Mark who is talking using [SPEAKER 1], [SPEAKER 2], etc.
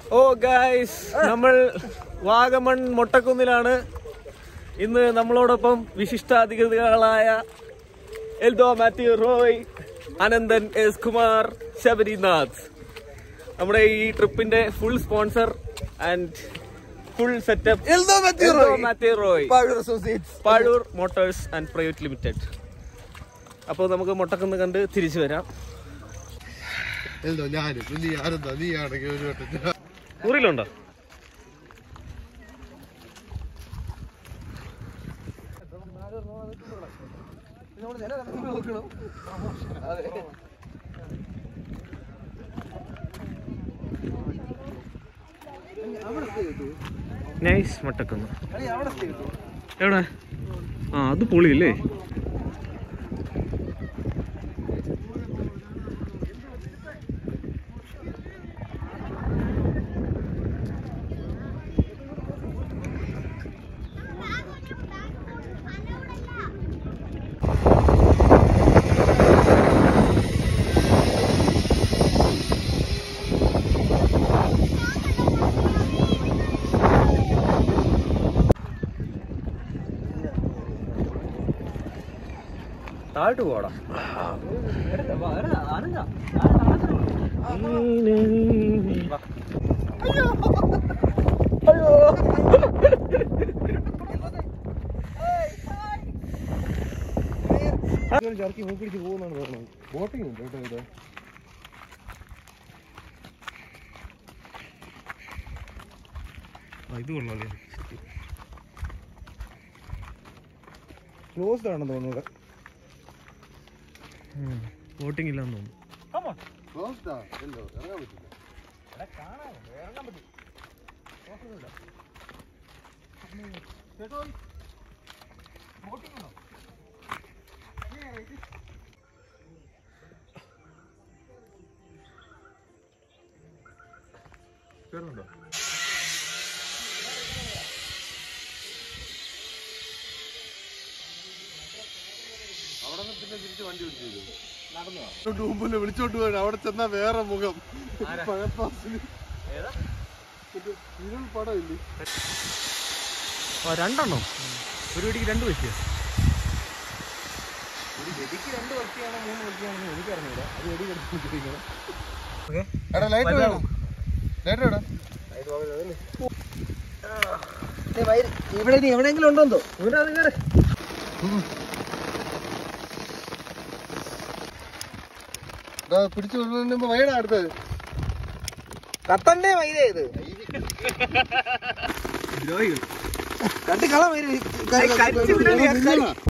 [SPEAKER 1] ഓ guys നമ്മൾ വാഗമൺ മൊട്ടക്കുന്നിലാണ് ഇന്ന് നമ്മളോടൊപ്പം വിശിഷ്ടാതിഥികളായ എൽദോ മാത്യു റോയ് അനന്തൻ എസ് കുമാർ ശബരിനാഥ് നമ്മുടെ ഈ ട്രിപ്പിന്റെ full sponsor and full setup
[SPEAKER 2] Eldho Mathew Roy.
[SPEAKER 1] Mathew Roy
[SPEAKER 2] Pazhoor associates
[SPEAKER 1] Pazhoor motors and private limited അപ്പോൾ നമുക്ക് മൊട്ടക്കുന്ന് കണ്ട് തിരിച്ചു വരാം
[SPEAKER 3] എന്തോ ഞാനും നീ ആരെന്താ നീ ആണെങ്കിൽ ഒരു വട്ടം
[SPEAKER 1] ഊറിലുണ്ടോ നൈസ് മട്ടക്കുന്ന് എവിടെ ആ അത് പൊളിയില്ലേ താഴോട്ട് പോടാ
[SPEAKER 3] ചർക്കി മൂപ്പിടിച്ച് പോകുന്നാണ് പറഞ്ഞത് ബോട്ടിംഗ് ഉണ്ട് കേട്ടോ ഇവിടെ
[SPEAKER 1] ഇത് കൊള്ളാല്ലേ
[SPEAKER 3] ക്ലോസ്ഡ് ആണെന്ന് തോന്നുന്നത്
[SPEAKER 1] ബോട്ടിംഗ് ഇല്ലാന്ന് തോന്നുന്നു
[SPEAKER 3] ക്ലോസ്ഡ് ആ എന്തോ ഇറങ്ങാൻ പറ്റില്ല കേറുന്നുണ്ടോ അവിടെ നിന്ന് പിന്നെ തിരിച്ച് വണ്ടി പിടിച്ചു മുമ്പില് വിളിച്ചോണ്ട് പോയി അവിടെ ചെന്നാ വേറെ മുഖം പഴപ്പാസിന് മറ്റേ ഇരുൾ പടം ഇല്ലേ
[SPEAKER 1] ആ രണ്ടെണ്ണോ ഒരു വെടിക്ക് രണ്ട് വെച്ച്
[SPEAKER 3] എടാ ലൈറ്റ് വേണം ലൈറ്റ് വേണം
[SPEAKER 2] ഇവിടെ ഇനി എവിടെയെങ്കിലും ഉണ്ടോ ഇവിടെ അത് കയറി
[SPEAKER 3] പിടിച്ചു കൊള്ളുന്നതിന് മുമ്പ് വൈകിടാ അടുത്തത്
[SPEAKER 2] കത്തണ്ടേ മൈര ഇത് രണ്ട് കള മൈര